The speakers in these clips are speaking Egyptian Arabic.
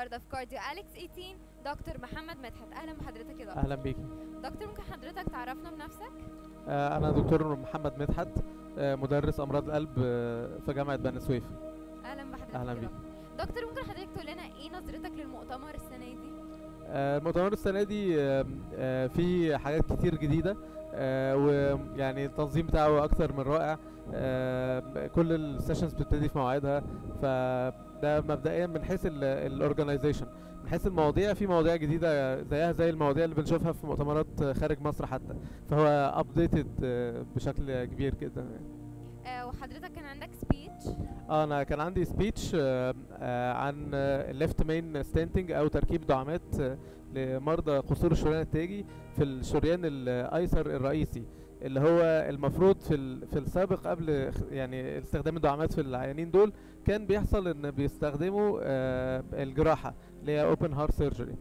النهارده في كارديو اليكس 18 دكتور محمد مدحت اهلا بحضرتك يا دكتور اهلا بيكي دكتور ممكن حضرتك تعرفنا بنفسك آه، انا دكتور محمد مدحت آه، مدرس امراض القلب آه، في جامعه بني سويف اهلا بحضرتك أهلاً يا بيك. دكتور. دكتور ممكن حضرتك تقول لنا ايه نظرتك للمؤتمر السنه دي آه، المؤتمر السنه دي آه، آه، في حاجات كتير جديده آه، ويعني التنظيم بتاعه اكتر من رائع آه، كل السيشنز بتبتدي في مواعيدها فده مبدئيا من حيث الاورجنايزيشن من حيث المواضيع في مواضيع جديده زيها زي المواضيع اللي بنشوفها في مؤتمرات خارج مصر حتى فهو ابديتد بشكل كبير جدا يعني. آه وحضرتك كان عندك سبيتش اه انا كان عندي سبيتش عن الليفت مين ستنتنج او تركيب دعامات آه، لمرضى قصور الشريان التاجي في الشريان الايسر الرئيسي اللي هو المفروض في ال- في السابق قبل خ- يعني استخدام الدعامات في العيانين دول كان بيحصل ان بيستخدموا آه، الجراحه اللي هي اوبن هارت سيرجري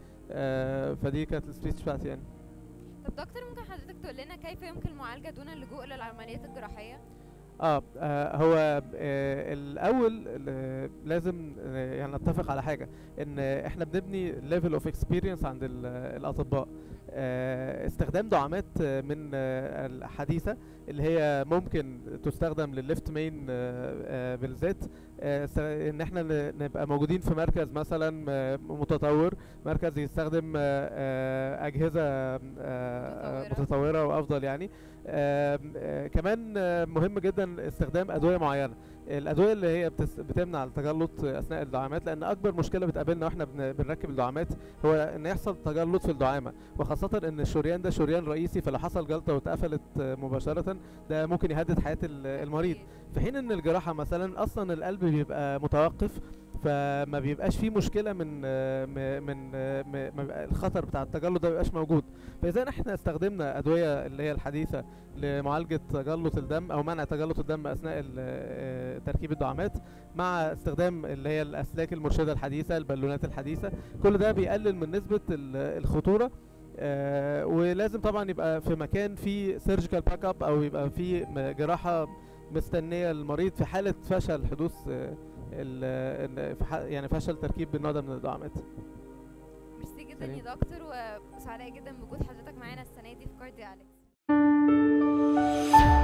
فدي كانت السبيتش بتاعتي يعني طب دكتور ممكن حضرتك تقول لنا كيف يمكن المعالجه دون اللجوء للعمليات الجراحيه اه آه، هو آه الاول آه، لازم آه، يعني نتفق على حاجه ان احنا بنبني ليفل اوف اكسبيرينس عند ال- الاطباء آه، استخدام دعامات آه، من آه، الحديثه اللي هي ممكن تستخدم للليفت مين بالذات آه، س- ان احنا ن- نبقى موجودين في مركز مثلا آه، متطور مركز يستخدم آه، آه، اجهزه آه، آه، متطورة. متطوره وافضل يعني آم، آه، كمان آه، مهم جدا استخدام ادويه معينه الادويه اللي هي بتس بتمنع التجلط اثناء الدعامات لان اكبر مشكله بتقابلنا واحنا بن- بنركب الدعامات هو ان يحصل تجلط في الدعامه وخاصه ان الشريان ده شريان رئيسي فلو حصل جلطه واتقفلت آه، مباشره ده ممكن يهدد حياه ال- المريض أكيد. في حين ان الجراحه مثلا اصلا القلب بيبقى متوقف فما بيبقاش فيه مشكله من آه، م- من آه، م- ما بيبقى الخطر بتاع التجلط ده مبيبقاش موجود فاذا احنا استخدمنا ادويه اللي هي الحديثه لمعالجه تجلط الدم او منع تجلط الدم اثناء ال- آه، تركيب الدعامات مع استخدام اللي هي الاسلاك المرشده الحديثه البالونات الحديثه كل ده بيقلل من نسبه ال- الخطوره آه ولازم طبعا يبقى في مكان فيه سيرجيكال باك اب او يبقى فيه م- جراحه مستنيه المريض في حاله فشل حدوث آه، ال- ال- في ح- يعني فشل تركيب النوع ده من الدعامات ميرسي جدا سلام. يا دكتور وسعداء جدا بوجود حضرتك معانا السنه دي في كارديو اليكس